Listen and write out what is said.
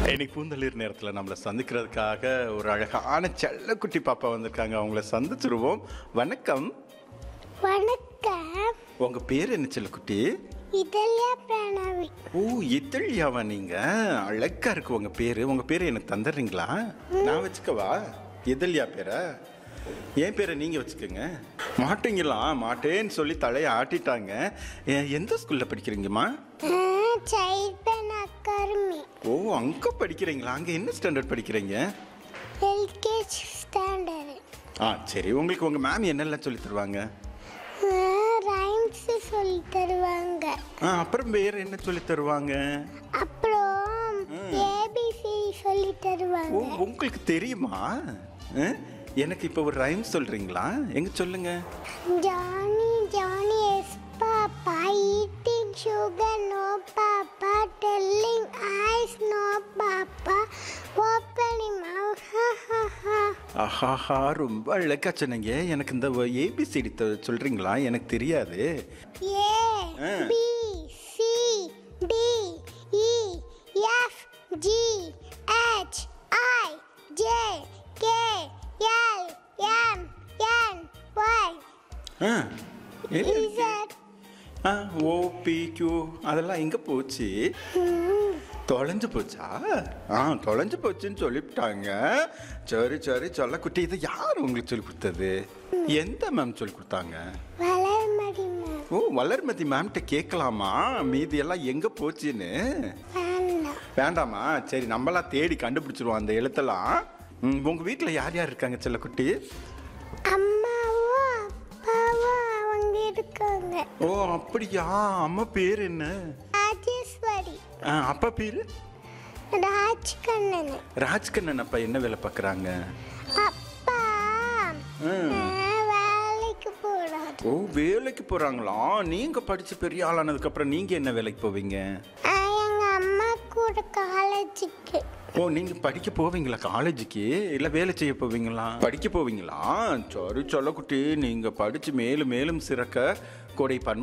இன்னைக்கு பூந்தளிர் நேரத்தில் நம்மளை சந்திக்கிறதுக்காக ஒரு அழகான செல்லக்குட்டி பாப்பா வந்திருக்காங்க அவங்கள சந்திச்சிருவோம் வணக்கம் வணக்கம் உங்க பேர் என்ன செல்லக்குட்டி இதெல்ல பிரணவி ஓ இத்தழியாவா நீங்க அழகா இருக்கு உங்க பேரு உங்க பேரு எனக்கு தந்துடுறீங்களா நான் வச்சுக்கவா இதழியா பேரா என் பேரை நீங்க வச்சுக்கோங்க மாட்டீங்களா மாட்டேன்னு சொல்லி தலையை ஆட்டிட்டாங்க எ- எந்த ஸ்கூல்ல படிக்கிறீங்கம்மா சைல்ட் பென் அகாடமி ஓ அங்க படிக்கிறீங்களா அங்க என்ன ஸ்டாண்டர்ட் படிக்கிறீங்க எல்கேஜி ஸ்டாண்டர்டு ஆ சரி உங்களுக்கு உங்க மேம் என்னெல்லாம் சொல்லி தருவாங்க ரைம்ஸ் சொல்லி தருவாங்க ஆ அப்புறம் வேற என்ன சொல்லி தருவாங்க அப்புறம் ஏபிசி சொல்லி ஓ தருவாங்க உங்களுக்கு தெரியுமா ஆ? எனக்கு இப்போ ஒரு ரைம் சொல்றீங்களா எங்க சொல்லுங்க Johnny Johnny yes papa eating sugar no papa telling lies no papa opening mouth ha ha ஹா ஆஹாஹா ரொம்ப அழகா சொன்னீங்க எனக்கு இந்த ஏபிசிடி சொல்றீங்களா எனக்கு தெரியாது ஏ ஆ. B C D E F G H I J K L M N Y ஆ என்ன? இசட் ஆ ஓ பி கியூ அதெல்லாம் எங்க போச்சு தொலைஞ்சு போச்சா ஆ தொலைஞ்சு போச்சுன்னு சொல்லிவிட்டாங்க சரி சரி சொல்ல குட்டி இது யார் உங்களுக்கு சொல்லி கொடுத்தது எந்த மேம் சொல்லி கொடுத்தாங்க வளர்மதி மேம் ஓ வளர்மதி மேம்கிட்ட கேட்கலாமா மீதி எல்லாம் எங்க போச்சுன்னு வேண்டாம் வேண்டாமா சரி நம்மளாம் தேடி கண்டுபிடிச்சிருவோம் அந்த எழுத்தெல்லாம் ம், உங்க வீட்டில் யார் யார் இருக்காங்க செல்லக்குட்டி அம்மாவும் அப்பாவும் அவங்க இருக்காங்க ஓ அப்படியா அம்மா பேர் என்ன ராஜேஸ்வரி ஆ, அப்பா பேர் ராஜ்கண்ணன் ராஜ்கண்ணன் அப்பா என்ன வேலை பார்க்குறாங்க அப்பா ம். ஆ, வேலைக்கு போறாரு ஓ வேலைக்கு போறாங்களா நீங்க படிச்சு பெரிய ஆளானதுக்கு அப்புறம் நீங்க என்ன வேலைக்கு போவீங்க ஆ, எங்க அம்மா கூட காலேஜுக்கு ஓ நீங்க படிக்க போவீங்களா காலேஜுக்கு இல்ல வேலை செய்ய போவீங்களா படிக்க போவீங்களா சரி சொல்லக்குட்டி நீங்க படிச்சு மேலும் மேலும் சிறக்க கொடை பண்பு